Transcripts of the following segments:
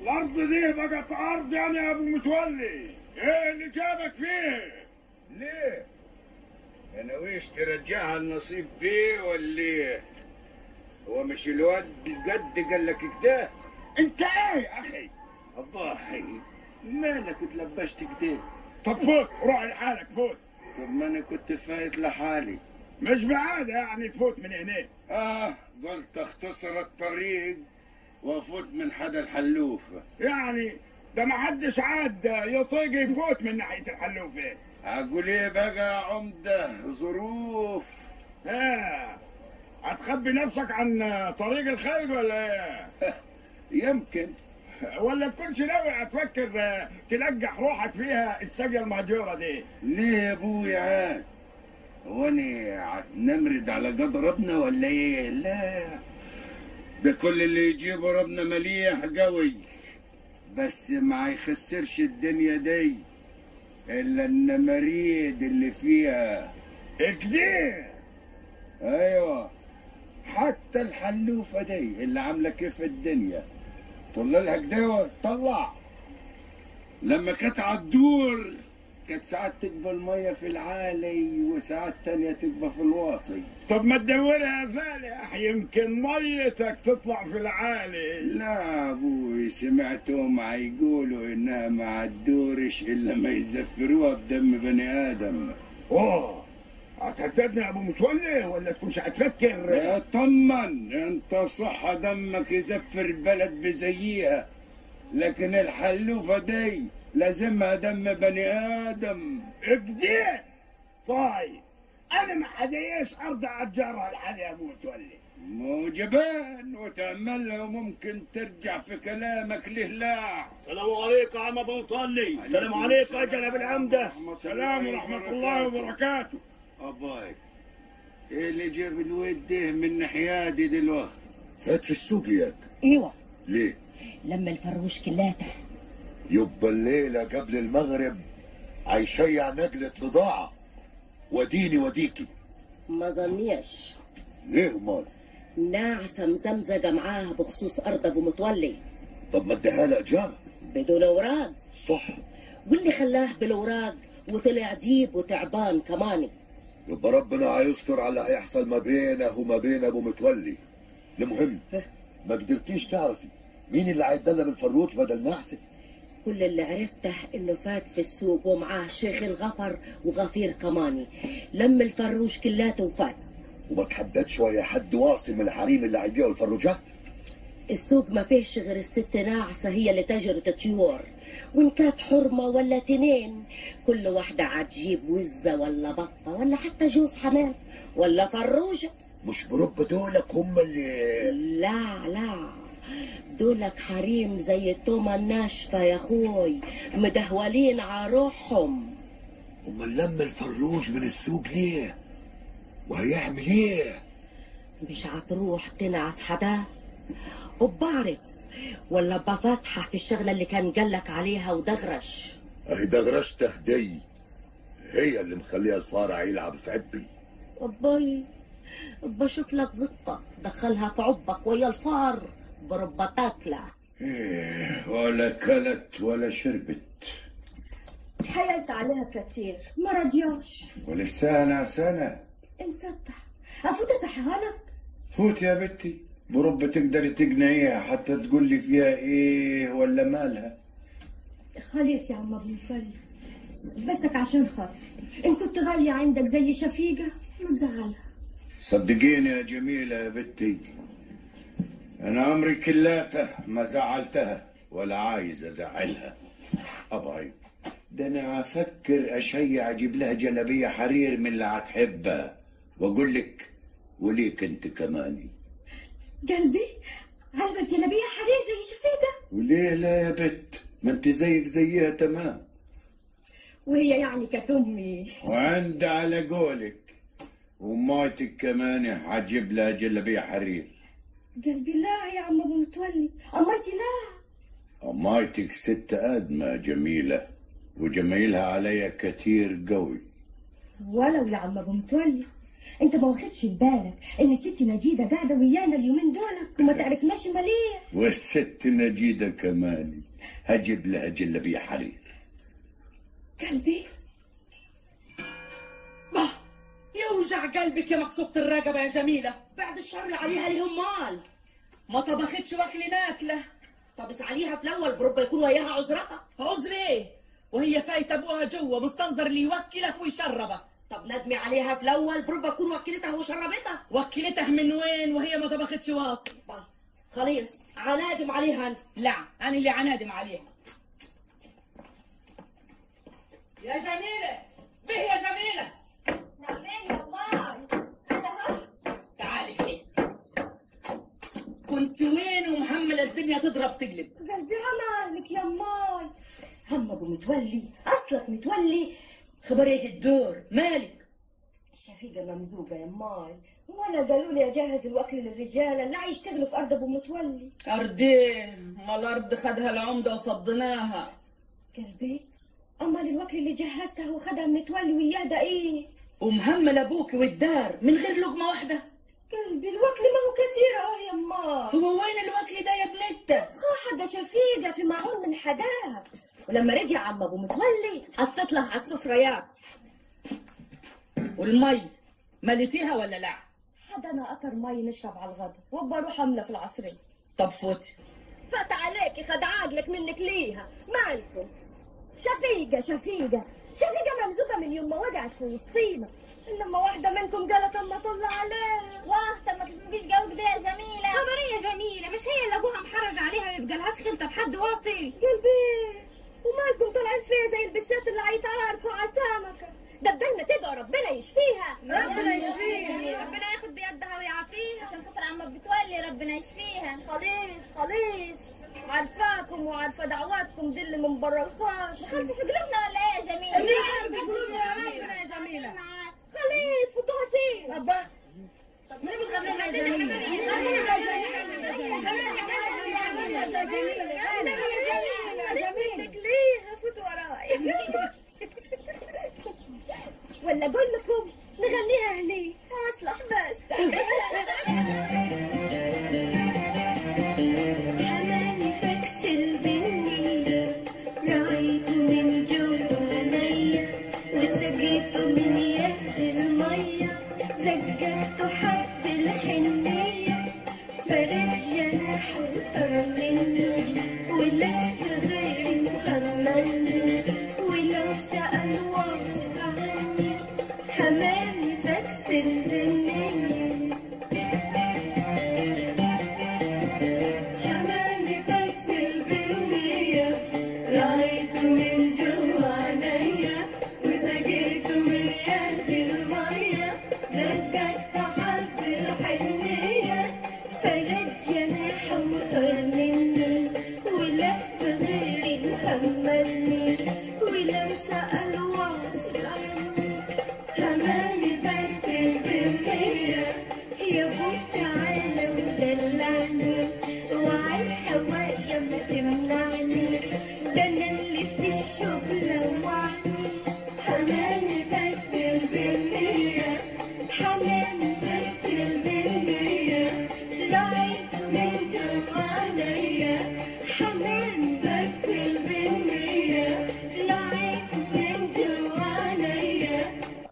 الارض دي بقت ارض يعني يا ابو متولي ايه اللي جابك فيه ليه؟ انا ويش ترجعها النصيب بيه ولا إيه؟ هو مش الواد الجد قال لك كده انت ايه يا اخي الضاحي مالك اتلبشت كده طب فوت روح لحالك فوت طب ما انا كنت فايت لحالي مش بعادة يعني تفوت من هنا اه قلت اختصر الطريق وافوت من حدا الحلوفه يعني ده ما حدش عاد يطيق يفوت من ناحية الحلوفة اقول ايه بقى يا عمده ظروف ها هتخبي نفسك عن طريق الخير ولا ايه؟ يمكن ولا تكونش ناوي هتفكر تلقح روحك فيها السجة المهجورة دي ليه يا ابوي عاد هو انا نمرد على قد ربنا ولا ايه لا ده كل اللي يجيبه ربنا مليح قوي بس ما يخسرش الدنيا دي الا النماريد اللي فيها كده ايوه حتى الحلوفه دي اللي عامله كيف الدنيا طل لها كده طلع لما كانت عالدور كانت ساعات تقبل ميه في العالي وساعات تانية تقبل في الواطي طب ما تدورها يا فالح يمكن ميتك تطلع في العالي لا ابوي سمعتهم يقولوا انها ما عالدورش الا ما يزفروها بدم بني ادم اوه هتهددني يا ابو متولي ولا تكونش هتفكر يا طمن انت صح دمك يزفر البلد بزيها لكن الحلوفه دي لازمها دم بني ادم كده طيب انا ما حديش ارضى اتجرها لحد يا ابو متولي مو جبان وتعملها وممكن ترجع في كلامك لله السلام عليكم يا عم ابو مطلي السلام عليكم يا جناب العمده سلام ورحمة الله وبركاته أباي إيه اللي جاب الواد ده من ناحيادي دلوقتي فات في السوق ياك ايوه ليه لما الفروش كلاته يبقى الليلة قبل المغرب هيشيع نقلة بضاعة وديني وديكي ما ظنيش ليه امال ناعسه مزمزجه معاه بخصوص ارض ابو متولي طب ما اديها لها اجارة بدون اوراق صح واللي خلاه بالاوراق وطلع ديب وتعبان كمان يبقى ربنا هيستر على اللي هيحصل ما بينه وما بين ابو متولي المهم ما قدرتيش تعرفي مين اللي هيتدلى الفروج بدل نحسك كل اللي عرفته انه فات في السوق ومعاه شيخ الغفر وغفير كماني لم الفروش كلاته وفات وما تحددش ويا حد واصل من الحريم اللي هيبيعوا الفروجات السوق ما فيهش غير الست ناعسة هي اللي تجرة طيور وإن كانت حرمة ولا تنين كل واحدة عتجيب وزة ولا بطة ولا حتى جوز حمام ولا فروجة مش برب دولك هم اللي لا لا دولك حريم زي التومة الناشفة يا أخوي مدهولين على روحهم امال لم الفروج من السوق ليه وهيعمل ايه مش هتروح تنعس حدا وبعرف ولا بفاتحة في الشغلة اللي كان قالك عليها ودغرش اهي دغرشته دي هي اللي مخليها الفارع يلعب في عبي أبي بشوف لك قطة دخلها في عبك ويا الفار بربة تاكله إيه ولا كلت ولا شربت تحايلت عليها كتير ما رضيوش ولسانها سنة مسطح افوت اصحها لك فوت يا بنتي برب تقدري تقنعيها حتى تقول لي فيها ايه ولا مالها خليص يا عم ابو مفلي بسك عشان خاطري ان كنت غالية عندك زي شفيقة ما تزعلها صدقيني يا جميلة يا بنتي أنا عمري كلاته ما زعلتها ولا عايز أزعلها أبعي ده أنا أفكر أشيع أجيب لها جلبية حرير من اللي هتحبها وأقول لك وليك أنت كماني قلبي علبة جلابية حرير زي شفيقة وليه لا يا بت ما أنت زيك زيها تمام وهي يعني كتمي وعند على قولك وماتك كمان هجيب لها جلبية حرير قلبي لا يا عم ابو متولي امتي لا أمايتك ست آدمة جميلة وجميلها عليا كتير قوي ولو يا عم ابو متولي انت ما واخدش بالك ان الست نجيده قاعده ويانا اليومين دولك وما تعرفناش مليح والست نجيدة كمان هجيب لها جلبية حرير قلبي bah يوجع قلبك يا مكسوفة الرقبة يا جميلة بعد الشر عليها الهمال ما طبختش واكلة ناكلة طب عليها في الاول بربما يكون وياها عذرها عذر ايه وهي فايتة ابوها جوا مستنظر اللي يوكلك ويشربك طب ندمي عليها في الاول بربما يكون وكلتها وشربتها وكلتها من وين وهي ما طبختش واصل bah خليص عنادم عليها أنا. لا انا اللي عنادم عليها يا جميلة به يا جميلة فين يا باي انا هون تعالي هنا كنت وين ومحملة الدنيا تضرب تقلب قلبي عمالك يا ماي هم ابو متولي اصلك متولي خبر ايه الدور مالك الشفيقة ممزوقة يا ماي وانا قالوا لي اجهز الوكل للرجال اللي يشتغلوا في ارض ابو متولي أرديه ما الأرض خدها العمدة وفضيناها قلبي امال الوكل اللي جهزته وخدها متولي وياه ده ايه ومهمل أبوك والدار من غير لقمة واحدة قلبي الوكل ما هو كتير اه يا ماي هو وين الوكل ده يا بنتة خا حدا شفيقة في معون من حداها ولما رجع عم ابو متولي حطيت له على السفرة ياكل والمي مليتيها ولا لا حدا انا قطر مي نشرب على الغدا وبروح املى في العصرية طب فوتي فات عليكي خد عقلك منك ليها مالكم شفيقة شفيقة شفيقة ممزوقة من يوم ما وقعت في وسطينا انما واحدة منكم قالت اما طل عليها واه طب ما تفهميش جو كده يا جميلة خبرية جميلة مش هي اللي ابوها محرج عليها ويبقى لهاش خلطة بحد واصي قلبي ومالكم طالعين فيها زي البسات اللي هيتعاركوا على سمكة ده بدلنا تدعوا ربنا يشفيها ربنا يشفيها ربنا ياخد بيدها ويعافيها عشان خاطر عم بتولي ربنا يشفيها خليص خليص عارفاكم وعارفة دعواتكم دي اللي من برا الخاش دخلتي في قلوبنا ولا ايه يا جميلة؟ يا جميلة خليص فضوها سير أبا منك ليها فوت وراي ولا اقول لكم نغنيها هني اصلح بس حماني فاكس البنية رايته من جوا عينيا وسقيته من يد المية زججته حب الحنية فرد جناحه وطار مني ولف غيري وحملني ولو سأل واثق عني حماني فاكس البنية حماني فاكس البنية رايته من جوا عينيا وسقيته من يد المية زججته حب الحنية فرد جناحه وطار مني ولف بغيري وحملني ولو سأل واصل عني حماني فاكس البنية يا ابو تعالى ودلعني وعلى الهوايا ما تمنعني ده انا اللي في الشغل وعني حماني فاكس البنية حماني فاكس البنية رايت من جوانيا حماني فاكس البنية رايت من جوانيا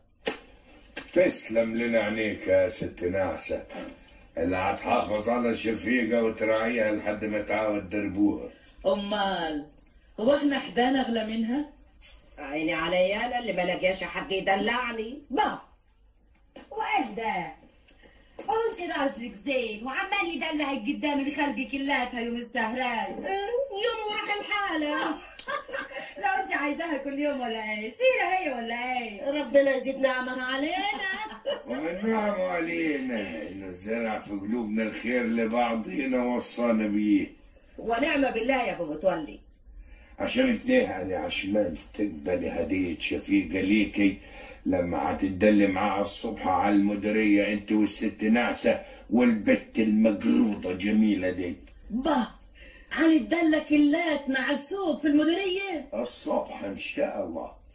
تسلم لنا عينيك يا ست نعسة اللي هتحافظ على الشفيقة وتراعيها لحد ما تعاود دربوها أمال هو احنا حدانا أغلى منها عيني عليا انا اللي ما لاقياش حد يدلعني با وايش ده؟ انت راجلك زين وعمال يدلعك قدام الخلق كلاتها يوم السهران يوم وراح الحالة لو انت عايزاها كل يوم ولا ايه؟ سيرة هي ولا ايه؟ ربنا يزيد نعمها علينا والنعم علينا انه زرع في قلوبنا الخير لبعضينا وصانا بيه ونعمة بالله يا ابو متولي عشان كده انا عشمان تقبلي هدية شفيقة ليكي لما هتدلي معاها الصبح على المديرية انت والست نعسة والبت المقلوطة جميلة دي با عن الدلة كلاتنا على السوق في المديرية الصبح ان شاء الله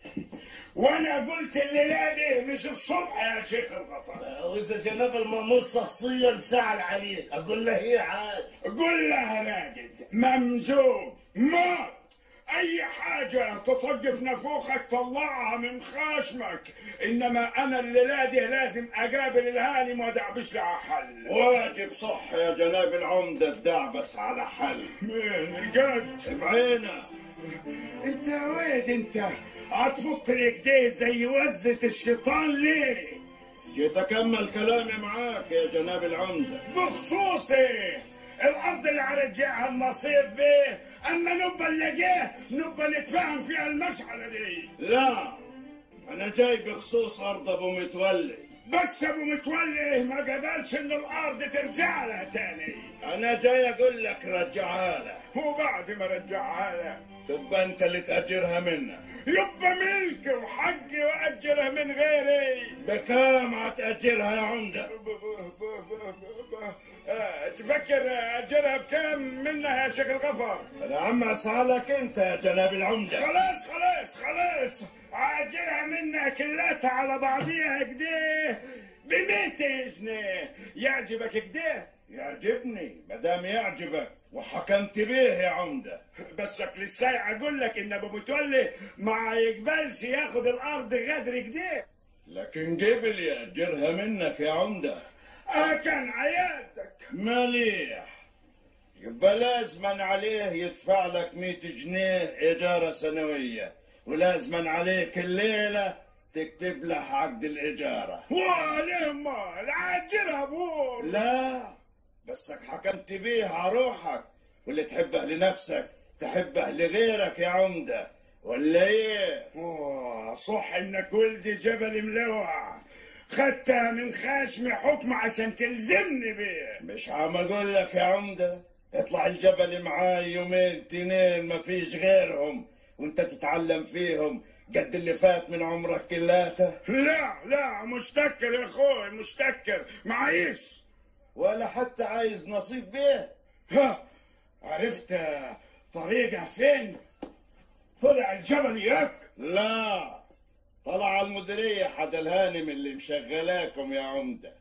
وانا قلت الليله دي مش الصبح يا شيخ الغفر واذا جناب المأمور شخصيا سأل عليك اقول له ايه عاد قل لها راجد ممزوج مات اي حاجة تصقف نفوخك طلعها من خشمك انما انا الليلة دي لازم اقابل الهانم وادعبس لها حل واجب صح يا جناب العمدة الدعبس على حل مين الجد بعينه انت ويد انت هتفط لك دي زي وزة الشيطان ليه جيت اكمل كلامي معاك يا جناب العمدة بخصوصي الارض اللي هرجعها النصيب بيه اما نبقى نلاقيه نبقى نتفاهم فيها المسألة دي لا انا جاي بخصوص ارض ابو متولي بس ابو متولي ما قبلش ان الارض ترجع له تاني انا جاي اقول لك رجعها له وبعد ما رجعها له تبقى انت اللي تاجرها منه يبقى ملكي وحقي واجره من غيري بكام هتاجرها يا عمده آه، تفكر اجرها بكام منها يا شيخ الغفر انا عم اسالك انت يا جناب العمده خلاص خلاص خلاص اجرها منها كلاتها على بعضيها كده ب 200 جنيه يعجبك كده يعجبني مدام يعجبك وحكمت بيه يا عمده بسك للسايع اقول لك ان ابو متولي ما يقبلش ياخد الارض غدر كده لكن قبل ياجرها منك يا عمده اه كان عيادك مليح يبقى لازما عليه يدفع لك 100 جنيه إيجارة سنوية ولازما عليك الليلة تكتب له عقد الإجارة وعليه مال عاجرها ابوه لا بسك حكمت بيه على روحك واللي تحبه لنفسك تحبه لغيرك يا عمدة ولا ايه؟ أوه، صح انك ولدي جبل ملوع خدتها من خشمي حكم عشان تلزمني بيه مش عم اقول لك يا عمدة اطلع الجبل معاي يومين تنين ما فيش غيرهم وانت تتعلم فيهم قد اللي فات من عمرك كلاته لا لا مستكر يا اخوي مستكر معيش ولا حتى عايز نصيب بيه ها عرفت طريقه فين طلع الجبل ياك لا طلع المديرية حد الهانم اللي مشغلاكم يا عمدة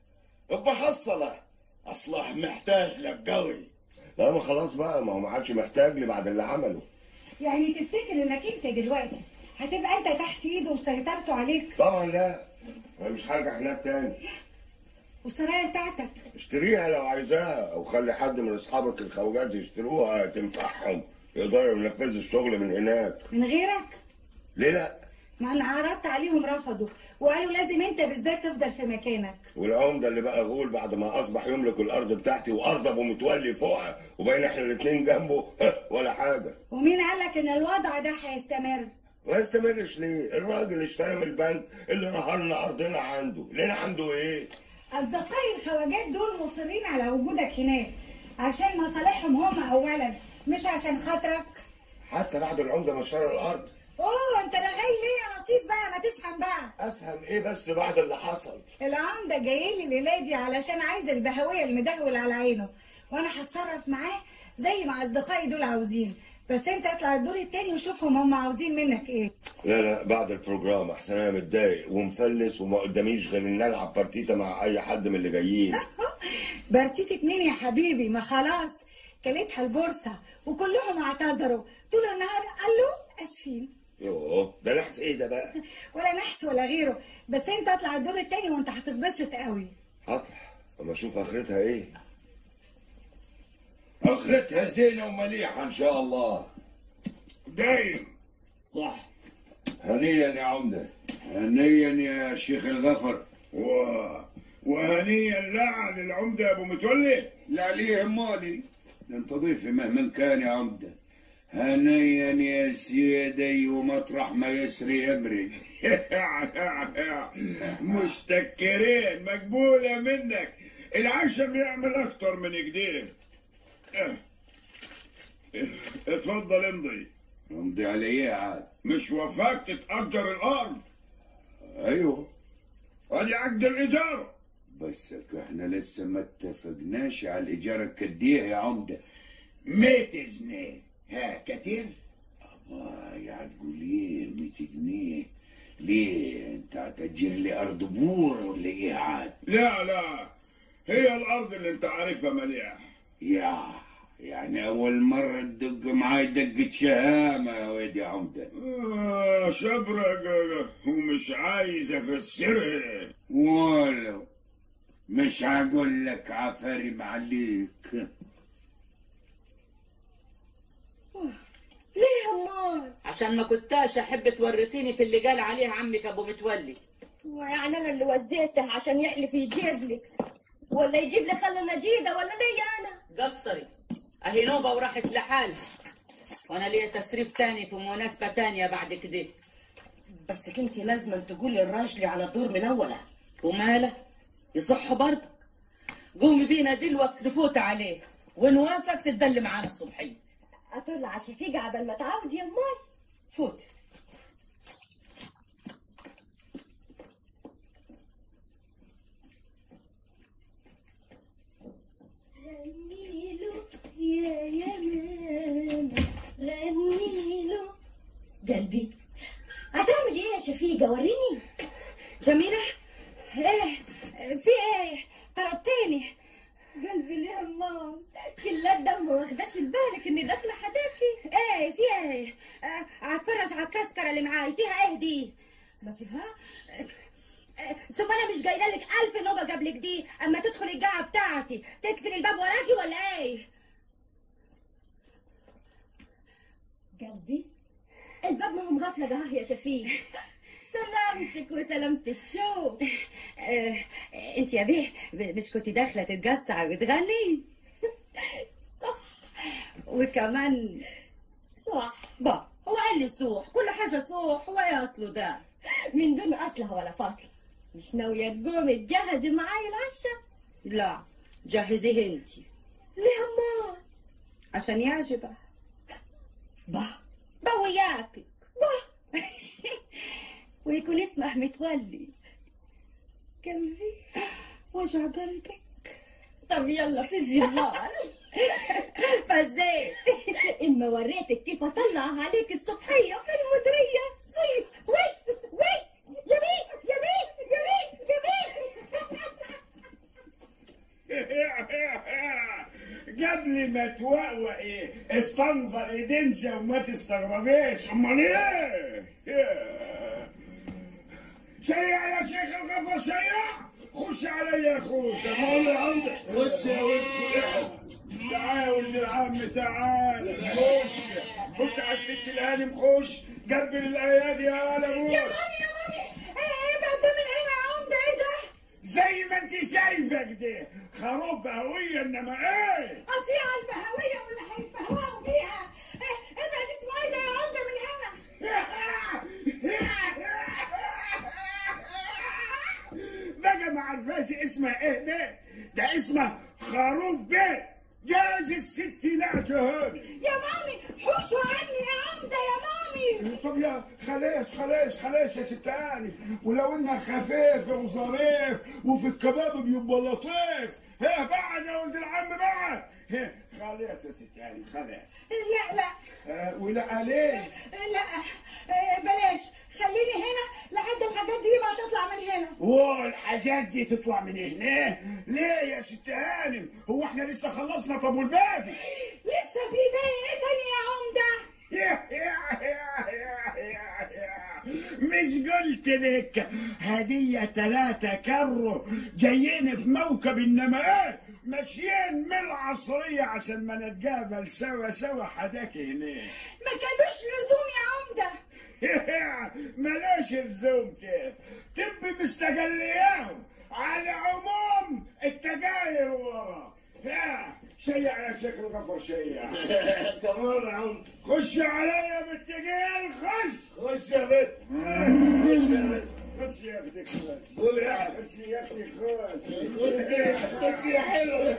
بحصله اصلح محتاج لك قوي لا ما خلاص بقى ما هو ما عادش محتاج لي بعد اللي عمله يعني تفتكر انك انت دلوقتي هتبقى انت تحت ايده وسيطرته عليك طبعا لا انا مش هرجع هناك تاني والسرايا بتاعتك اشتريها لو عايزاها او خلي حد من اصحابك الخواجات يشتروها تنفعهم يقدروا ينفذوا الشغل من هناك من غيرك ليه لا ما انا عرضت عليهم رفضوا وقالوا لازم انت بالذات تفضل في مكانك والعمده اللي بقى غول بعد ما اصبح يملك الارض بتاعتي وارض ابو متولي فوقها وبين احنا الاتنين جنبه ولا حاجه ومين قالك ان الوضع ده هيستمر ما يستمرش ليه الراجل اشترى من البنك اللي نهرنا ارضنا عنده لنا عنده ايه اصدقائي الخواجات دول مصرين على وجودك هناك عشان مصالحهم هم اولا مش عشان خاطرك حتى بعد العمده ما اشترى الارض اوه انت رغاي ليه يا نصيف بقى ما تفهم بقى افهم ايه بس بعد اللي حصل العمده جاي لي الليله دي علشان عايز البهويه المدهول على عينه وانا هتصرف معاه زي ما اصدقائي دول عاوزين بس انت اطلع الدور التاني وشوفهم هم عاوزين منك ايه لا لا بعد البروجرام احسن انا متضايق ومفلس وما قداميش غير ان العب بارتيتا مع اي حد من اللي جايين بارتيتة مين يا حبيبي ما خلاص كلتها البورصه وكلهم اعتذروا طول النهار قالوا اسفين يوه ده نحس ايه ده بقى ولا نحس ولا غيره بس انت اطلع الدور التاني وانت هتتبسط قوي هطلع اما اشوف اخرتها ايه اخرتها زينة ومليحة ان شاء الله دايم صح هنيا يا عمدة هنيا يا شيخ الغفر و... وهنيا لا للعمده ابو متولي لا عليه مالي ده انت ضيفي مهما كان يا عمدة هنيا يا سيدي ومطرح ما يسري امري مستكرين مقبولة منك العشم يعمل أكتر من كده اه. اه. اتفضل امضي امضي على ايه عاد مش وفاك تتأجر الأرض ايوه ادي عقد الإيجار بس احنا لسه ما اتفقناش على الايجار الكديه يا عمده 100 جنيه ها كتير آه يا تقول ايه 100 جنيه ليه انت هتأجر لي ارض بور ولا ايه عاد لا لا هي الارض اللي انت عارفها مليح يا يعني اول مرة تدق معاي دقة شهامة يا واد يا عمدة آه شبرق ومش عايز افسرها ولو مش هقول لك عفارم عليك ليه امال عشان ما كنتاش احب تورطيني في اللي قال عليه عمك ابو متولي ويعني انا اللي وزيته عشان يحلف يجيب لك ولا يجيب لي خلة نجيدة ولا ليا انا قصري اهي نوبة وراحت لحالها وانا ليا تسريف تاني في مناسبة تانية بعد كده بس كنت لازم تقولي الراجل على الدور من أوله وماله يصح برضك قومي بينا دلوقتي نفوت عليه ونوافق تتدلي معانا الصبحية اطلع على شفيقة عبال ما تعود يا امال فوت غنيله يا يمامة غنيله قلبي هتعمل ايه يا شفيقة وريني جميلة ايه في ايه طلبتيني قلبي ليه يا مام كلات ده ما واخداش بالك اني داخله حداكي ايه في ايه آه، هتفرج على الكسكرة اللي معاي فيها ايه دي ما فيها آه، ثم انا مش جايله لك الف نوبه قبلك دي اما تدخلي الجامعه بتاعتي تقفل الباب وراكي ولا ايه قلبي الباب ما هو مغفلة ده يا شفيق سلامتك وسلامة الشوق آه، انت يا بيه ب- مش كنت داخله تتجسع وتغني صح وكمان صح با هو قال لي صوح كل حاجه صوح هو ايه اصله ده من دون اصلها ولا فصل مش ناوية تقومي تجهزي معايا العشاء لا جهزيه انت ليه امال عشان يعجبه با با وياكلك با ويكون اسمه متولي قلبي وجع قلبك طب يلا في الزبال فزيت اما وريتك كيف اطلع عليك الصبحية في المدرية وي وي يمين يمين يمين يمين قبل ما توقوقي استنظر ايدنشا وما تستغربيش امال ايه شيع يا شيخ الغفر شيع خش علي يا اخوك امال عندك خش يا ولد تعال يا ولد العم تعال خش خش على الست الهانم خش قبل الايادي يا هلا يا مامي يا مامي ايه بعد من هنا يا عمده ايه ده زي ما انت شايفه كده خروف هوية انما ايه قطيع البهويه واللي هيتبهوأوا بيها إيه، ابعد اسمه ايه ده يا عمده من هنا بقى ما عرفاش اسمها ايه ده ده اسمه خروف بيه جاز الستينات هاني يا مامي حوشوا عني يا عمده يا مامي طب يا خلاص خلاص خلاص يا ست هاني ولو انها خفيفه وظريف وفي الكباب بيبقى لطيف ها بعد يا ولد العم بعد ها، خلاص يا ست هاني خلاص لا لا آه، ولا عليه لا إيه، بلاش خليني هنا لحد الحاجات دي ما تطلع من هنا والحاجات دي تطلع من هنا ليه يا ست هانم هو احنا لسه خلصنا طب والباقي لسه في باقي ايه تاني يا عمده يا يا يا يا يا يا. مش قلت لك هدية تلاتة كرو جايين في موكب انما ايه ماشيين من العصرية عشان ما نتقابل سوا سوا حداك هنا ما كانوش لزوم يا عمده ملاش لزوم كيف تبي مستقلياهم على عموم التجاير ورا يا شيع يا شيخ الغفر شيع تمام يا عم خش عليا بالتقيل خش خش يا بنت خش يا بنت خش يا اختي خش قول يا أحمد. خش يا اختي خش خش يا حلوة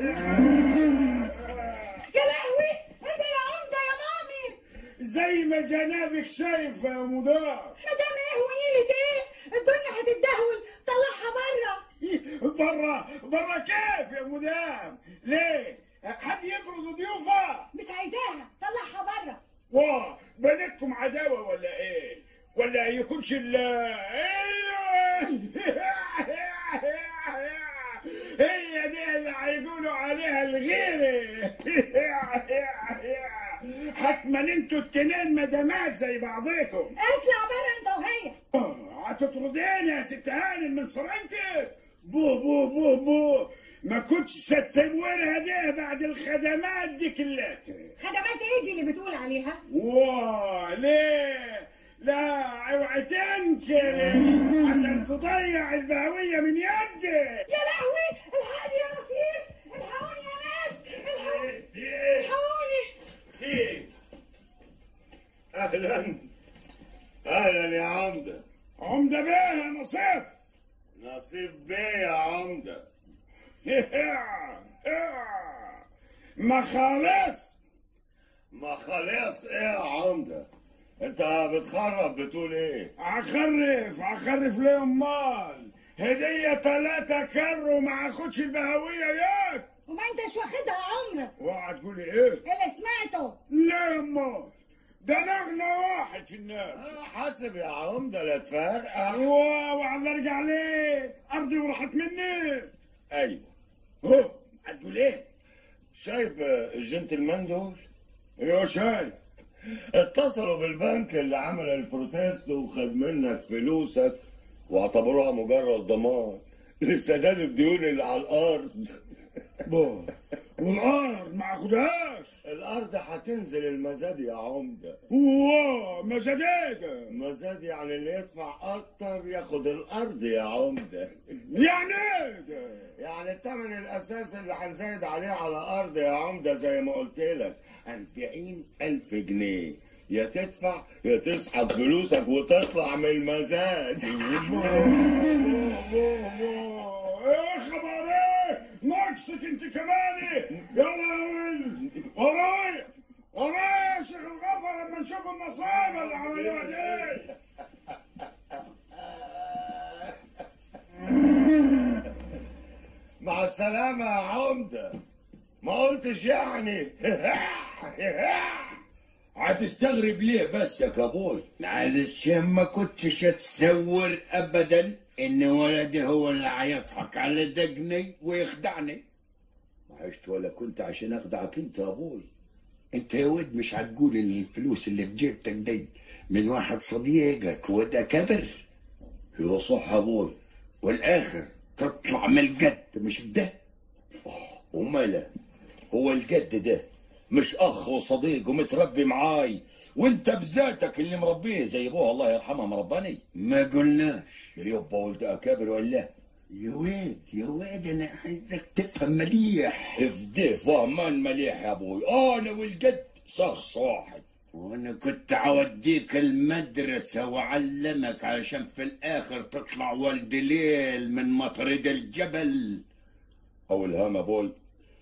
يا لهوي ايه ده يا عمده يا مامي زي ما جنابك شايف يا مدار مدام ايه ونيلة ايه الدنيا هتتدهول طلعها بره برا برا كيف يا مدام ليه حد يطرد ضيوفه مش عايزاها طلعها بره واه بلدكم على عندكمش الا هي دي اللي هيقولوا عليها الغيرة حتما انتوا التنين مدامات زي بعضيكم اطلع بره انت وهي هتطرديني يا ست هانم من صرنتك بو بو بو بو ما كنتش هتسورها دي بعد الخدمات دي كلها خدمات ايه دي اللي بتقول عليها واه ليه لا اوعي تنكر عشان تضيع البهوية من يدك يا لهوي الحقني يا رفيق الحقوني يا ناس الحقوني الحقوني اهلا اهلا يا عمده عمدة بيه يا نصيف نصيب بيه يا عمده ما خالص ما خلاص ايه يا عمده انت بتخرب بتقول ايه عخرف عخرف ليه امال هدية تلاتة كر وما اخدش البهوية ياك وما انتش واخدها عمرك اوعى تقولي ايه اللي سمعته لا امال ده نغنى واحد في الناس حاسب يا عمده لا تفرقع وعم ارجع ليه ارضي وراحت مني ايوه اوه هتقول ايه شايف الجنتلمان دول ايوه شايف اتصلوا بالبنك اللي عمل البروتيست وخد منك فلوسك واعتبروها مجرد ضمان لسداد الديون اللي على الارض بو والارض ما اخدهاش الارض هتنزل المزاد يا عمده واو مزاجية مزاد يعني اللي يدفع اكتر ياخد الارض يا عمده يعني ايه ده؟ يعني الثمن الاساسي اللي هنزايد عليه على ارض يا عمده زي ما قلت لك 40 الف جنيه يا تدفع يا تسحب فلوسك وتطلع من المزاد ايه خبر ايه ناقصك انت كمان يلا يا ولد ورايا ورايا يا شيخ الغفر لما نشوف النصابة اللي عملوها دي مع السلامة يا عمدة ما قلتش يعني هتستغرب ليه بس يا كابوي علشان ما كنتش اتصور ابدا ان ولدي هو اللي هيضحك على دقني ويخدعني ما عشت ولا كنت عشان اخدعك انت يا ابوي انت يا ود مش هتقول الفلوس اللي في جيبتك دي من واحد صديقك وده كبر هو صح يا ابوي والاخر تطلع من الجد مش ده وماله هو الجد ده مش اخ وصديق ومتربي معاي وانت بذاتك اللي مربيه زي ابوه الله يرحمه مرباني ما قلناش يبا ولد اكابر ولا يا واد يا واد انا عايزك تفهم مليح افديه فهمان مليح يا ابوي انا والجد شخص واحد وانا كنت عوديك المدرسة وعلمك عشان في الاخر تطلع ولد ليل من مطرد الجبل او الهام يا ابوي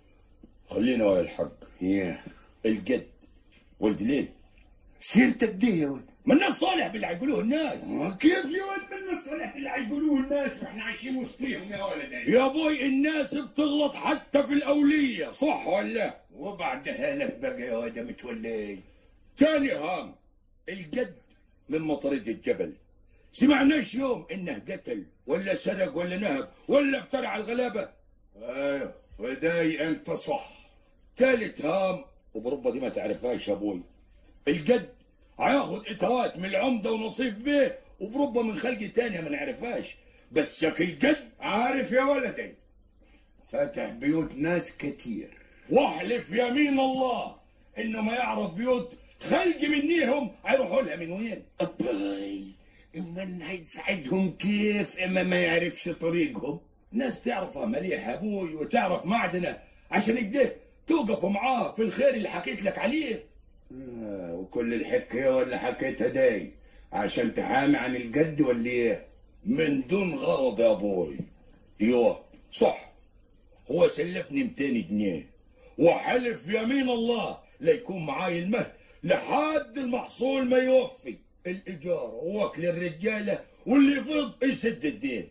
خلينا ويا الحق يا الجد ولد ليل سيرتك دي يا ولد من الصالح باللي هيقولوه الناس كيف يا ولد من الصالح باللي هيقولوه الناس واحنا عايشين وسطيهم يا ولد يا ابوي الناس بتغلط حتى في الاوليه صح ولا وبعدها لك بقى يا ولد متولي تاني هام الجد من مطرد الجبل سمعناش يوم انه قتل ولا سرق ولا نهب ولا افترع الغلابه ايوه فداي انت صح تالت هام وبربا دي ما تعرفهاش يا ابوي الجد هياخد اتوات من العمده ونصيب بيه وبربا من خلق تانية ما نعرفهاش بس شكل الجد عارف يا ولدي فتح بيوت ناس كتير واحلف يمين الله انه ما يعرف بيوت خلق منيهم هيروحوا لها من وين اباي اما هيساعدهم كيف اما ما يعرفش طريقهم ناس تعرفها مليح يا ابوي وتعرف معدنه عشان كده توقفوا معاه في الخير اللي حكيت لك عليه آه وكل الحكايه ولا حكيتها داي عشان تحامي عن الجد ولا ايه من دون غرض يا ابوي ايوه صح هو سلفني 200 جنيه وحلف يمين الله لا يكون معاي المهل لحد المحصول ما يوفي الايجار واكل الرجاله واللي يفض يسد الدين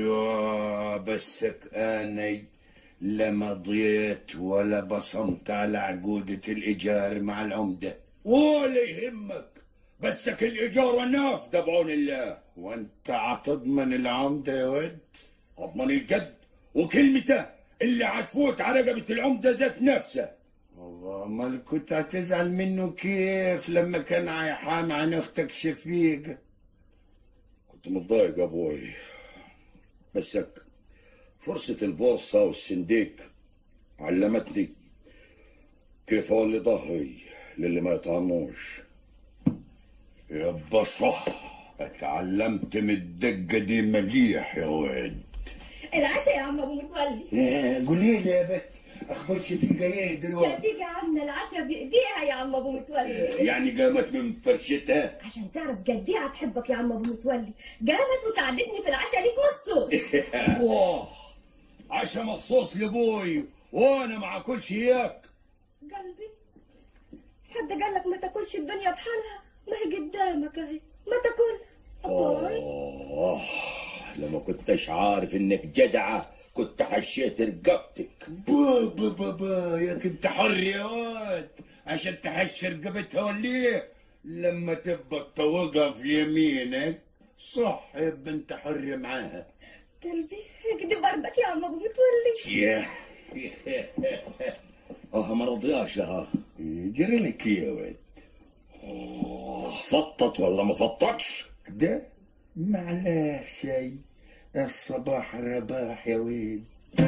ايوه بسك اني لا مضيت ولا بصمت على عقودة الإيجار مع العمدة ولا يهمك بسك الايجار والنافذه بعون الله وانت عتضمن العمده يا ود اضمن الجد وكلمته اللي هتفوت على رقبه العمده ذات نفسه والله امال كنت هتزعل منه كيف لما كان هيحام عن اختك شفيقه كنت متضايق يا ابوي بسك فرصة البورصة والسنديك علمتني كيف اولي ظهري للي ما يطعنوش يبا صح اتعلمت من الدقه دي مليح يا ود العشاء يا عم ابو متولي قولي لي يا بت اخبار شفيقه ايه دلوقتي شفيقة عاملة العشاء بايديها يا عم ابو متولي يعني قامت من فرشتها عشان تعرف قد ايه هتحبك يا عم ابو متولي قامت وساعدتني في العشاء ليك مخصوص واه عشا مخصوص لابوي وانا ما اكلش اياك قلبي حد قال لك ما تاكلش الدنيا بحالها ما هي قدامك اهي ما تاكل أبوي آه لما كنتش عارف انك جدعة كنت حشيت رقبتك بابا بابا يا كنت حر يا واد عشان تحش رقبتها ولا لما تبقى توقف يمينك صح يبقى انت حر معاها قلبي هيك برضك يا عم ابو متولي يا اه ما رضياش ها جري لك يا ود آه، فطت ولا ما فطتش ده معلاه شيء الصباح رباح يا ويل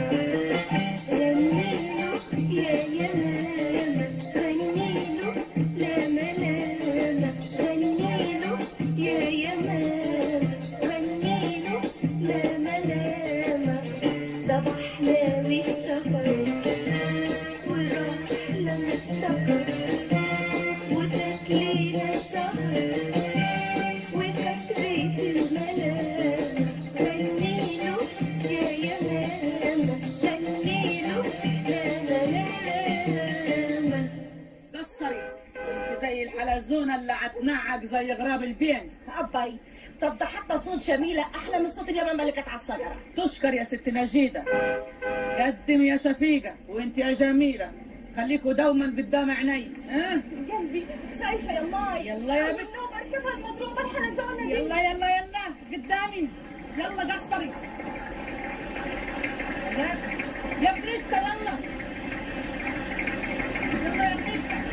يا يا ماما غنيله لا ملاما غنيله يا يا ماما غنيله لا ملاما صباحنا بالسفر ورحنا نفتكر وتاكلينا سهر وفاكرة الملام غنيله يا يا ماما غنيله لا ملاما قصري انت زي الحلزونه اللي هتنعك زي غراب البين أباي طب ده حتى صوت جميلة أحلى من صوت اليمامة اللي كانت على الشجرة تشكر يا ست نجيده قدم يا شفيقه وانت يا جميله خليكوا دوما قدام عيني ها قلبي خايفة يا ماي يلا يا بنت. النوم اركبها المضروبة الحلزونة دي يلا يلا يلا قدامي يلا قصري يلا يا بريكسة يلا يلا يا بريكسة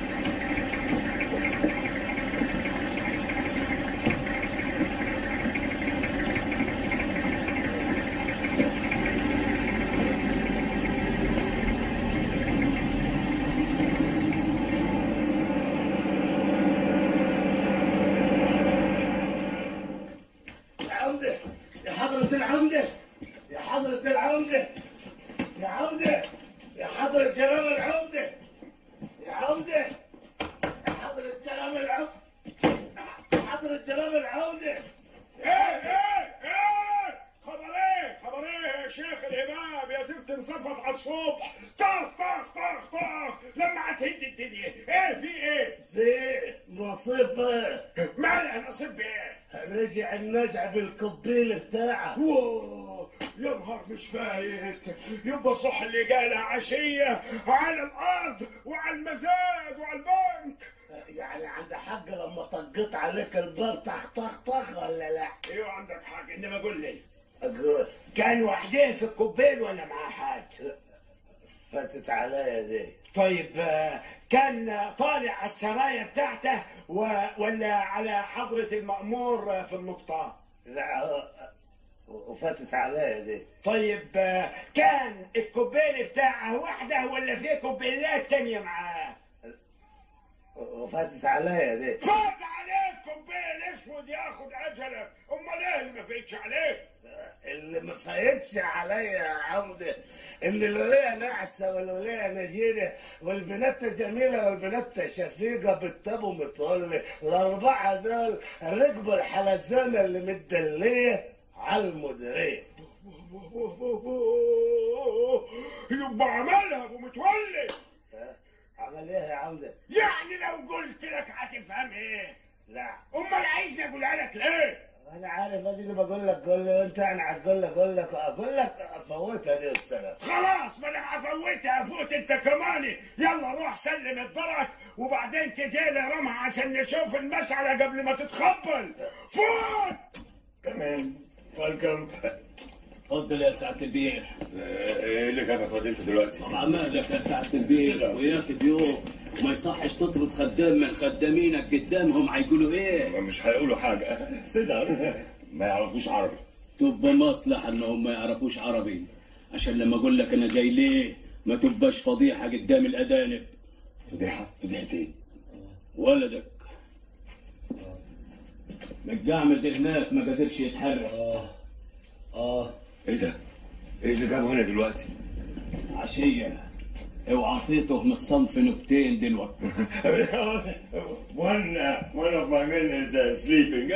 يا عمدة يا حضرة العمدة يا حضرة العمدة يا عمدة يا حضرة جلال العمدة يا عمدة يا حضرة جلال العمدة يا حضرة جلال العمدة ايه ايه ايه خبر ايه خبر ايه يا شيخ الامام يا زفت انصفت على الصبح طخ طخ طخ طخ لما هتهد الدنيا ايه في ايه في مصيبة مالها نصيب بايه رجع النجع بالقبيل بتاعه واو، يا نهار مش فايت يبقى صح اللي قالها عشية على الأرض وعلى المزاد وعلى البنك يعني عند حق لما طقت عليك الباب طخ طخ طخ ولا لا؟ ايوه عندك حق انما قول لي اقول كان وحدين في الكوبين ولا معاه حد؟ فاتت عليا دي طيب آه، كان طالع على السرايا بتاعته و- ولا على حضرة المأمور آه، في النقطة؟ لا وفاتت عليا دي طيب آه، كان الكوبين بتاعه وحده ولا في كوبينات تانية معاه؟ وفاتت عليا دي فات عليك كوبين اسود ياخد اجلك امال ايه اللي ما فيتش عليك؟ اللي ما فايتش عليا يا عمدة اللي الولية نعسة والولية نجيلة والبنات جميلة والبنات شفيقة بالتبو متولي الأربعة دول ركبوا الحلزونة اللي متدلية على المديرية يبقى عملها ابو متولي عمل ايه يا عمدة؟ يعني لو قلت لك هتفهم ايه؟ لا امال عايزني اقولها لك ليه؟ انا عارف ادي اللي بقول لك قول لي وانت يعني هتقول لك قول لك اقول لك فوتها دي السنه خلاص ما انا هفوتها افوت انت كمان يلا روح سلم الدرك وبعدين تجي لي رمح عشان نشوف المسألة قبل ما تتخبل فوت كمان ويلكم اتفضل يا سعاده البيع ايه اللي جابك وديت دلوقتي؟ طبعا مالك يا سعاده البيع وياك ضيوف وما يصحش تطرد خدام من خدامينك قدامهم هيقولوا ايه؟ مش هيقولوا حاجه سيدها ما يعرفوش عربي تبقى مصلحه انهم ما يعرفوش عربي عشان لما اقول لك انا جاي ليه ما تبقاش فضيحه قدام الادانب فضيحه فضيحه ايه؟ ولدك متجعمز هناك ما قدرش يتحرك اه اه ايه ده؟ ايه اللي جابه هنا دلوقتي؟ عشيه وعطيته من الصنف نكتين دلوقتي one uh, one of my men is uh, sleeping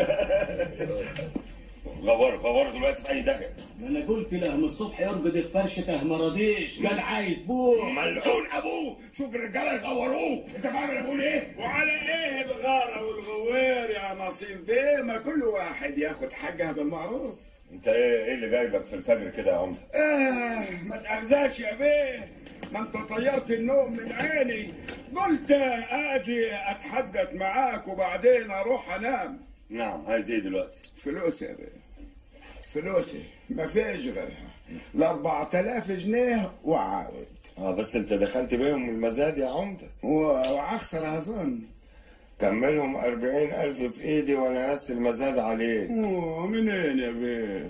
غور غور دلوقتي في اي داهيه ما انا قلت له من الصبح يرقد في فرشته ما رضيش قال عايز بوه ملعون ابوه شوف الرجاله يغوروه انت فاهم انا بقول ايه؟ وعلى ايه الغارة والغوير يا نصيب بيه ما كل واحد ياخد حقها بالمعروف انت ايه ايه اللي جايبك في الفجر كده يا عمده؟ آه ما تأخذاش يا بيه ما انت طيرت النوم من عيني قلت اجي اتحدث معاك وبعدين اروح انام نعم عايز ايه دلوقتي؟ فلوس يا بيه فلوسي ما فيش غيرها ال 4000 جنيه وعاود اه بس انت دخلت بيهم المزاد يا عمده واخسر اظن كملهم أربعين ألف في إيدي وأنا رس المزاد عليك أوه، منين يا بيه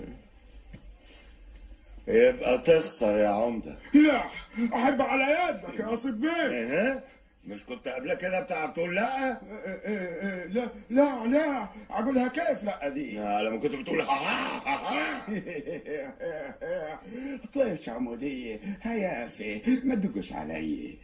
يبقى تخسر يا عمدة لا احب على يدك يا نصيب بيه إيه؟ مش كنت قبل كده بتعرف تقول لا؟ إيه، إيه، إيه، لا لا لا اقولها كيف لا دي لا لما كنت بتقول ها ها ها ها طيش عمودية هيافي ما تدقش علي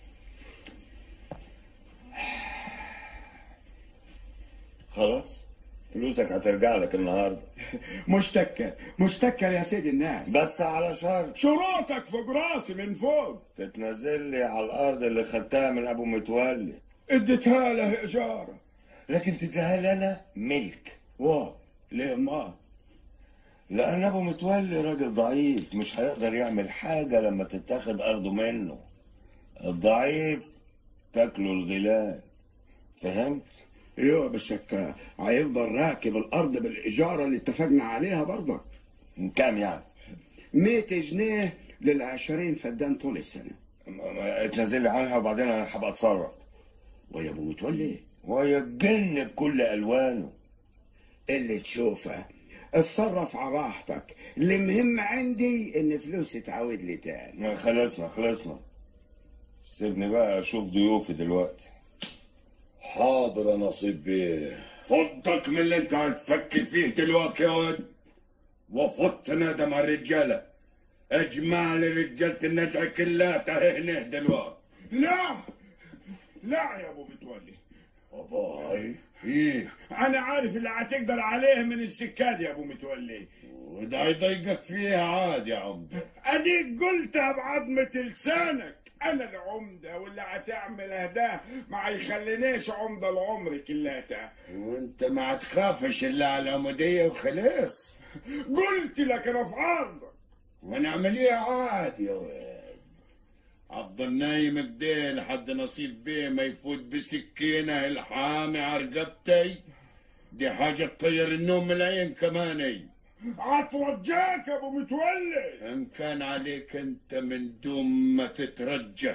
خلاص فلوسك هترجع لك النهارده مشتكر مشتكر يا سيد الناس بس على شرط شروطك فوق راسي من فوق تتنزل لي على الأرض اللي خدتها من أبو متولي اديتها له اجاره لكن تديها لي أنا ملك واه ليه ما لأن أبو متولي راجل ضعيف مش هيقدر يعمل حاجة لما تتاخد أرضه منه الضعيف تاكله الغلال فهمت؟ ايوه بس هيك هيفضل راكب الارض بالاجاره اللي اتفقنا عليها برضك كام يعني؟ 100 جنيه للعشرين فدان طول السنه ما- ما- اتنزل لي عنها وبعدين أنا هبقى أتصرف ويا ابو متولي ويتجن بكل ألوانه اللي تشوفه اتصرف على راحتك المهم عندي ان فلوسي تعود لي تاني ما خلصنا خلصنا سيبني بقى أشوف ضيوفي دلوقتي حاضر يا نصيب بيه فضك من اللي انت هتفكر فيه دلوقتي يا ولد وفضت نادى مع الرجاله اجمع لي رجاله النجع كلها هنا دلوقتي لا لا يا ابو متولي اباي ايه انا عارف اللي هتقدر عليه من السكاد يا ابو متولي وده يضايقك فيها عادي يا عمده اديك قلتها بعظمة لسانك انا العمدة واللي هتعمل اهداه ما هيخلينيش عمدة العمر كلها وانت ما تخافش الا على العموديه وخلاص قلت لك انا في عرضك ونعمل ايه عادي يا ولد افضل نايم كده لحد نصيب بيه ما يفوت بسكينه الحامي على رقبتي دي حاجه تطير النوم من العين كمان هترجاك يا ابو متولي ان كان عليك انت من دون ما تترجى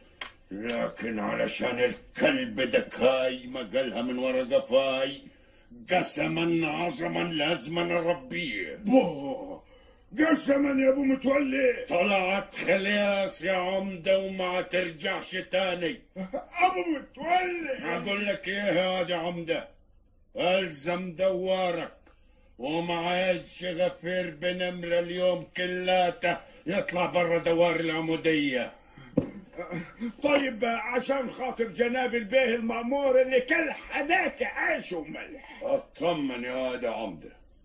لكن علشان الكلب دكاي ما قالها من ورا قفاي قسما عظما لازما اربيه بوه قسما يا ابو متولي طلعت خلاص يا عمدة وما ترجعش تاني ابو متولي اقول لك ايه هذا عمدة الزم دوارك وما عايزش غفير بنمرة اليوم كلاته يطلع برا دوار العمودية طيب عشان خاطر جناب البيه المأمور اللي كل حداك عيش وملح اطمن يا هذا عمدة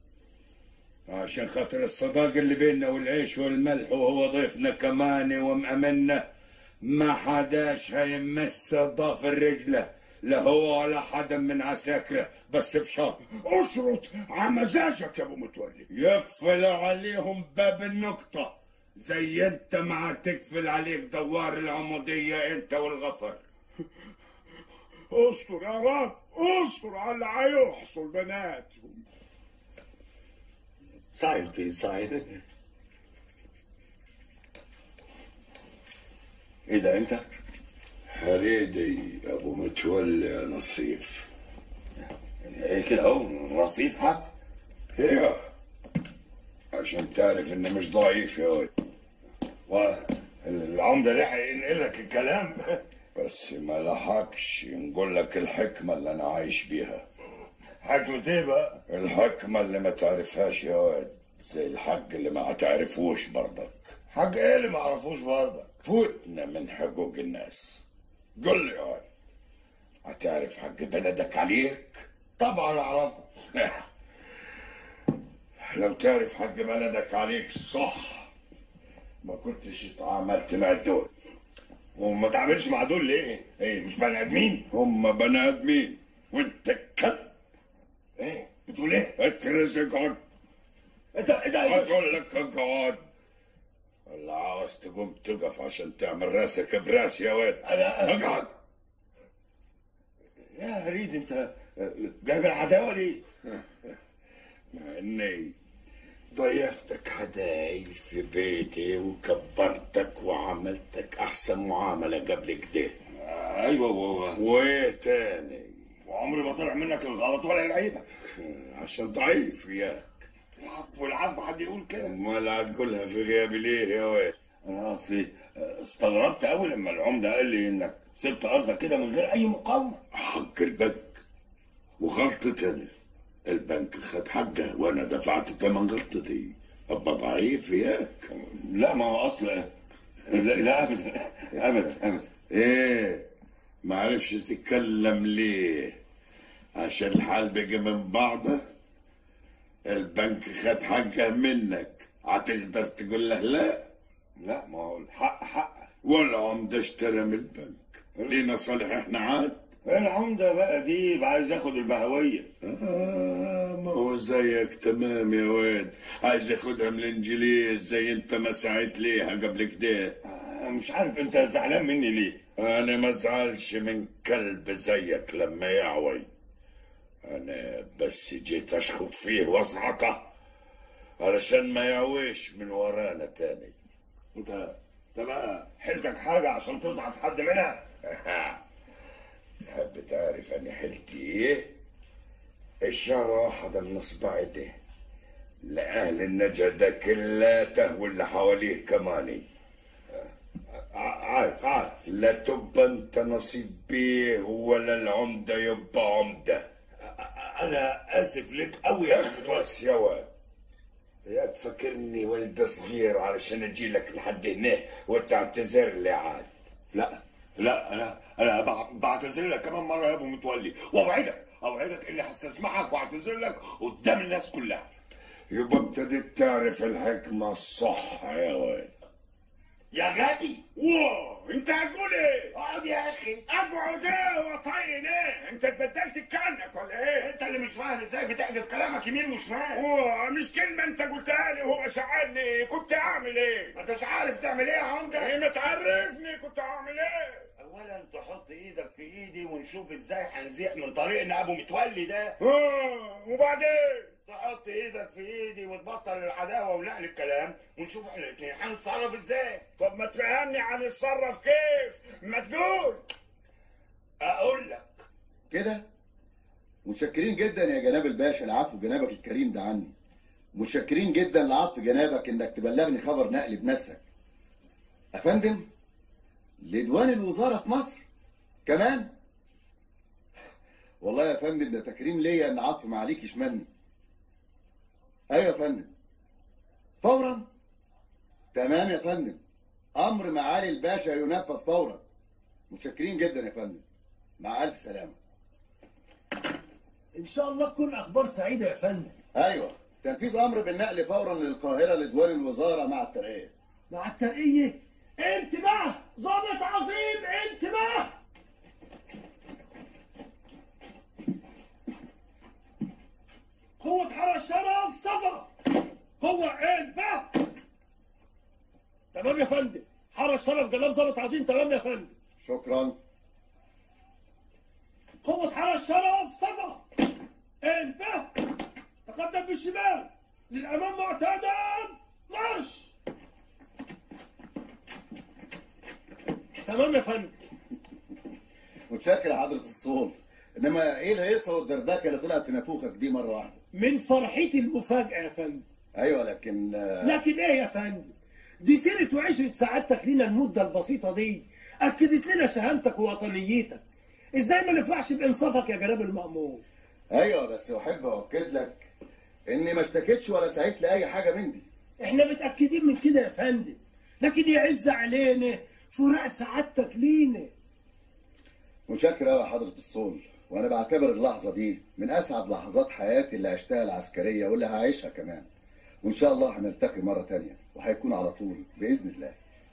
عشان خاطر الصداقة اللي بيننا والعيش والملح وهو ضيفنا كمان ومأمنا ما حداش هيمس ضافر رجله لا هو ولا حدا من عساكره بس بشرط اشرط على مزاجك يا ابو متولي يقفل عليهم باب النقطة زي انت ما تقفل عليك دوار العمودية انت والغفر استر يا رب استر على اللي هيحصل بنات ساين بليز ساين ايه ده انت؟ حريدي ابو متولي يا نصيف ايه كده اهو نصيف حق هي عشان تعرف اني مش ضعيف يا ولد والعمدة لحق ينقل لك الكلام بس ما لحقش نقول لك الحكمة اللي انا عايش بيها حكمة ايه بقى؟ الحكمة اللي ما تعرفهاش يا واد زي الحق اللي ما هتعرفوش برضك حق ايه اللي ما عرفوش برضك؟ فوتنا من حقوق الناس قل لي يا واد هتعرف حق بلدك عليك طبعا اعرفه لو تعرف حق بلدك عليك صح ما كنتش اتعاملت مع الدول وما تعملش مع دول ليه؟ ايه مش بني ادمين؟ هم بني ادمين وانت كلب ايه؟ بتقول ايه؟ اترزق اقعد انت انت اقول لك اقعد ولا عاوز تقوم تقف عشان تعمل راسك براس يا واد انا اقعد يا ريد انت جايب العداوه ليه؟ مع اني ضيفتك هدايا في بيتي وكبرتك وعملتك احسن معامله قبل كده ايوه و... وايه تاني وعمري ما طلع منك الغلط ولا العيبه عشان ضعيف ياك العفو العفو حد يقول كده امال هتقولها في غيابي ليه يا واد انا اصلي استغربت قوي لما العمده قال لي انك سبت ارضك كده من غير اي مقاومه حق البنك وغلطتي انا البنك خد حقه وانا دفعت ثمن غلطتي ابقى ضعيف ياك لا ما هو اصل لا, لا ابدا ابدا ابدا ايه ما عرفش تتكلم ليه عشان الحال بقى من بعضه البنك خد حقه منك هتقدر تقول له لا لا ما هو الحق حق والعمدة اشترى من البنك لينا صالح احنا عاد العمدة بقى دي عايز ياخد البهوية آه ما هو زيك تمام يا واد عايز ياخدها من الانجليز زي انت ما سعيت ليها قبل كده آه مش عارف انت زعلان مني ليه انا ما ازعلش من كلب زيك لما يعوي انا بس جيت اشخط فيه واسعطه علشان ما يعويش من ورانا تاني انت انت بقى حيلتك حاجة عشان تزعط حد منها تحب تعرف انا حيلتي ايه الشعرة واحدة من اصبعي ده لأهل النجدة كلاته واللي حواليه كماني عارف عارف لا تبقى انت نصيب بيه ولا العمدة يبقى عمدة انا اسف لك قوي يا اخلص يا واد يا تفكرني ولد صغير علشان اجي لك لحد هنا وتعتذر لي عاد لا لا انا انا بع- بعتذر لك كمان مره يا ابو متولي واوعدك اوعدك اني هستسمحك واعتذر لك قدام الناس كلها يبقى ابتديت تعرف الحكمة الصح يا واد يا غبي واو انت هتقول ايه؟ اقعد يا اخي اقعد ايه وطين ايه؟ انت اتبدلت كانك ولا ايه؟ انت اللي مش فاهم ازاي بتحدف كلامك يمين وشمال واو مش كلمة انت قلتها لي وهو سألني كنت اعمل ايه؟ ما انتش عارف تعمل ايه يا عمده ايه ما تعرفني كنت اعمل ايه؟ اولا تحط ايدك في ايدي ونشوف ازاي هنزيح من طريقنا ابو متولي ده اه وبعدين؟ تحط ايدك في ايدي وتبطل العداوه ونقل الكلام ونشوف احنا الاثنين هنتصرف ازاي طب ما تفهمني هنتصرف كيف؟ ما تقول اقول لك كده متشكرين جدا يا جناب الباشا العفو جنابك الكريم ده عني متشكرين جدا لعطف جنابك انك تبلغني خبر نقلي بنفسك افندم لديوان الوزاره في مصر كمان والله يا فندم ده تكريم ليا ان عطف ما عليكش مني ايوه يا فندم فورا تمام يا فندم امر معالي الباشا ينفذ فورا متشكرين جدا يا فندم مع الف سلامه ان شاء الله تكون اخبار سعيده يا فندم ايوه تنفيذ امر بالنقل فورا للقاهره لديوان الوزاره مع الترقيه مع الترقيه انتباه ضابط عظيم انتباه تتصرف جناب ظابط عظيم تمام يا فندم شكرا قوة حرس شرف صفا انت تقدم بالشمال للامام معتادا مارش تمام يا فندم متشكر يا حضرة الصول انما ايه الهيصة والدربكة اللي طلعت في نافوخك دي مرة واحدة من فرحتي المفاجأة يا فندم ايوه لكن آه، لكن ايه يا فندم دي سيرة وعشرة سعادتك لينا المدة البسيطة دي أكدت لنا شهامتك ووطنيتك ازاي ما نفرحش بإنصافك يا جناب المأمور ايوه بس احب اؤكد لك اني ما اشتكيتش ولا سعيت لاي حاجة من دي احنا متأكدين من كده يا فندم لكن يعز علينا فراق سعادتك لينا متشكر قوي يا حضرة الصول وانا بعتبر اللحظة دي من اسعد لحظات حياتي اللي عشتها العسكرية واللي هعيشها كمان وان شاء الله هنلتقي مرة تانية وهيكون على طول باذن الله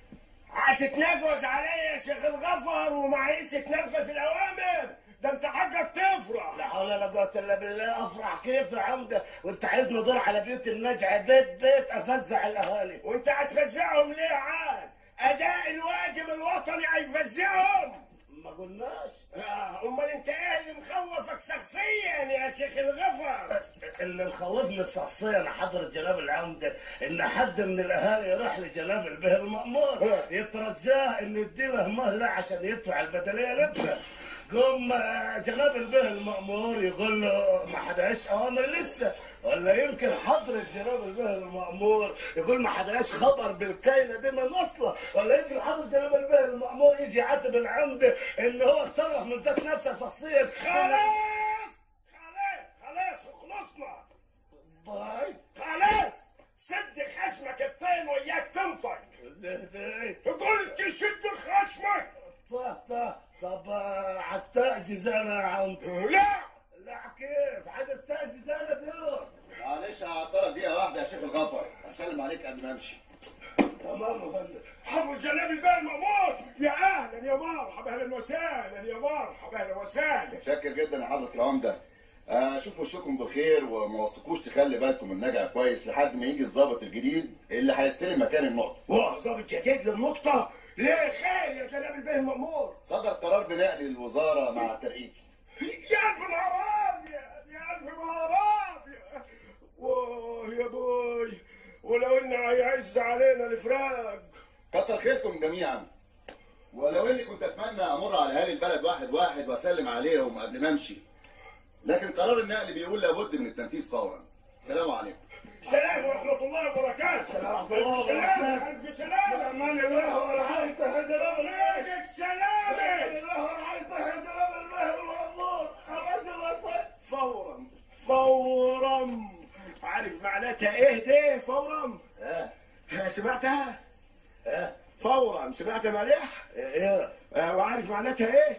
هتتنجوز عليا يا شيخ الغفر ومعيش تنفذ الاوامر ده انت حقك تفرح لا حول ولا قوة إلا بالله أفرح كيف يا عمدة وأنت عايزني أدور على بيوت النجع بيت بيت أفزع الأهالي وانت هتفزعهم ليه عاد اداء الواجب الوطني هيفزعهم ما قلناش آه، امال انت ايه اللي مخوفك شخصيا يا شيخ الغفر اللي مخوفني شخصيا يا حضرة جناب العمدة إن حد من الأهالي يروح لجناب البه المأمور يترجاه إن يديله مهلة عشان يدفع البدلية لابنه قوم آه، جناب البه المأمور يقول له ما حداش أوامر لسه ولا يمكن حضرة جناب البه المأمور يقول ما حداش خبر بالكاينة دي من أصله ولا يمكن حضرة جناب البه المأمور يجي يعاتب العمدة إن هو اتصرف من ذات نفسه شخصيا خلاص خلاص خلاص خلصنا باي خلاص سد خشمك الطين وياك تنفق ده ده إيه؟ قلت سد خشمك طب طب طب آه، هستأجز انا يا عمدة لا لا كيف عايز استأجز انا دلوقتي معلش هعطلك دقيقة واحدة يا شيخ الغفر اسلم عليك قبل ما امشي تمام يا فندم حضر جناب البيه المأمور يا اهلا يا مرحبا اهلا وسهلا يا مرحبا اهلا وسهلا متشكر جدا يا حضرة العمدة آه شوفوا وشكم بخير وما وثقوش تخلي بالكم من النجع كويس لحد ما يجي الضابط الجديد اللي هيستلم مكان النقطة واه ظابط جديد للنقطة ليه خير يا جناب البيه المأمور صدر قرار بنقل الوزارة مع ترقيتي يا الف نهار ابيض يا الف نهار ابيض واه يا بوي ولو ان هيعز علينا الفراق كتر خيركم جميعا ولو اني كنت اتمنى امر على اهالي البلد واحد واحد واسلم عليهم قبل ما امشي لكن قرار النقل بيقول لابد من التنفيذ فورا سلام عليكم سلام ورحمة الله وبركاته سلام ورحمة الله وبركاته ألف سلام أمان الله ورعايته جناب الريج السلامة الله ورعايته جناب الله المأمور خرج الوطن فورا فورا عارف معناتها ايه ده فورا؟ اه سمعتها؟ اه فورا سمعت مليح؟ ايه اه وعارف معناتها ايه؟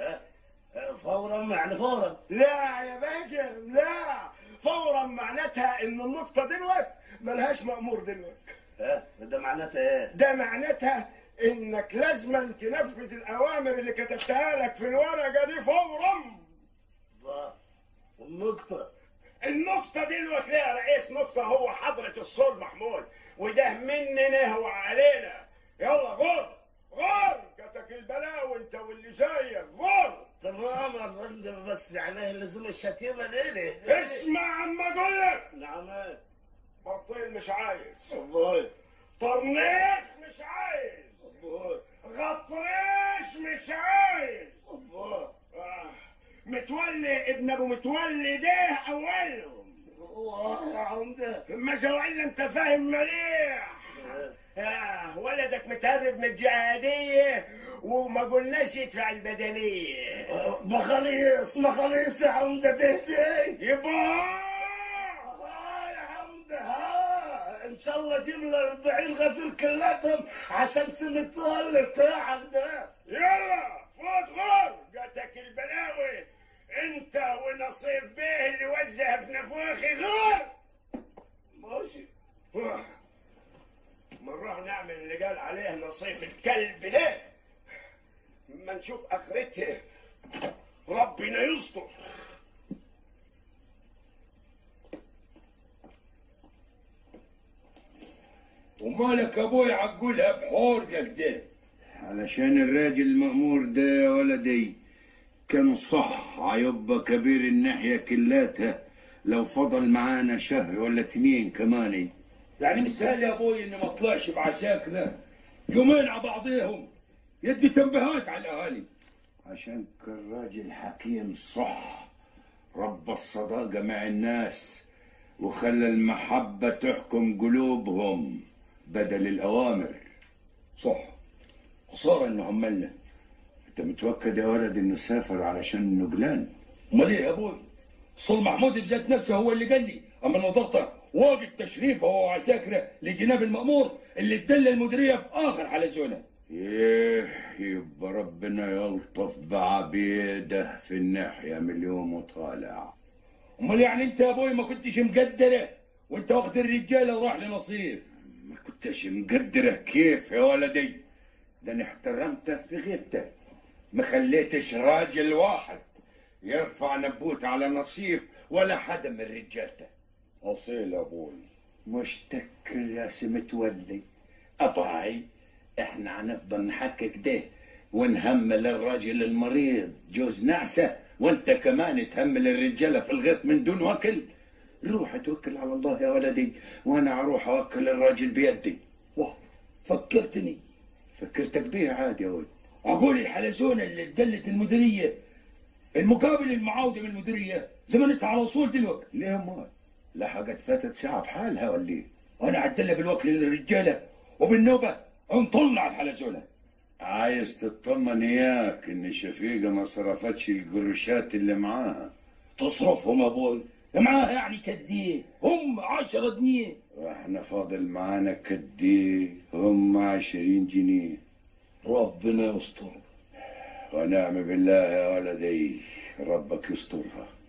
فورا يعني فورا لا يا باجم لا فورا معناتها ان النقطة دلوقتي ملهاش مأمور دلوقتي اه ده معناتها ايه ده معناتها انك لازما تنفذ الاوامر اللي كتبتها لك في الورقة دي فورا الله. النقطة النقطة دلوقتي ليها رئيس نقطة هو حضرة الصول محمود وده مننا هو علينا يلا غر غر جاتك البلاء وانت واللي زيك غر تمام يا فندم بس يعني لزوم الشتيمة ليه ليه اسمع عما اقول لك نعم بطيل مش عايز أبوي طرنيخ مش عايز أبوي غطريش مش عايز أبوي آه. متولي ابن ابو متولي ده اولهم الله يا عمدة ما الا انت فاهم مليح آه ولدك متهرب من الجهادية وما قلناش يدفع البدنية مخاليص مخاليص يا عمدة ده ده يبا آه يا عمدة ها ان شاء الله جيب لنا 40 غفير كلاتهم عشان سمتها بتاعك ده يلا فوت غور جاتك البلاوي انت ونصير بيه اللي وزع في نفوخي غور ماشي نروح نعمل اللي قال عليه نصيف الكلب ده ما نشوف اخرته ربنا يستر ومالك ابوي عقولها بحورك ده علشان الراجل المأمور ده يا ولدي كان صح عيبة كبير الناحية كلاتها لو فضل معانا شهر ولا اتنين كمان يعني مستاهل يا ابوي اني ما اطلعش بعساكر يومين على بعضيهم يدي تنبيهات على الاهالي عشان كان راجل حكيم صح رب الصداقة مع الناس وخلى المحبة تحكم قلوبهم بدل الأوامر صح خسارة انه عملنا انت متوكد يا ولد انه سافر علشان النقلان امال ايه يا ابوي صول محمود بذات نفسه هو اللي قال لي اما نظرته واقف تشريف هو وعساكره لجناب المأمور اللي ادل المديرية في اخر حلزونه ايه يبقى ربنا يلطف بعبيده في الناحية من اليوم وطالع امال يعني انت يا ابوي ما كنتش مقدره وانت واخد الرجاله وراح لنصير ما كنتش مقدره كيف يا ولدي ده انا احترمته في غيبته ما خليتش راجل واحد يرفع نبوت على نصيف ولا حدا من رجالته اصيل يا ابوي مش تكر يا سمتولي أباي احنا هنفضل نحكي كده ونهمل الراجل المريض جوز نعسة وانت كمان تهمل الرجالة في الغيط من دون وكل روح توكل على الله يا ولدي وانا اروح اوكل الراجل بيدي واه فكرتني فكرتك بيه عادي يا ولد اقول الحلزونه اللي ادلت المديريه المقابل المعاوده من المديريه زمنتها على وصول دلوقتي ليه امال لحقت فاتت ساعة بحالها ولا ايه؟ وانا عدلها بالوكل للرجاله وبالنوبه انطلنا على الحلزونه عايز تطمن اياك ان شفيقة ما صرفتش القروشات اللي معاها تصرفهم يا ابوي معاها يعني كديه هم عشرة جنيه واحنا فاضل معانا كديه هم عشرين جنيه ربنا يستر ونعم بالله يا ولدي ربك يسترها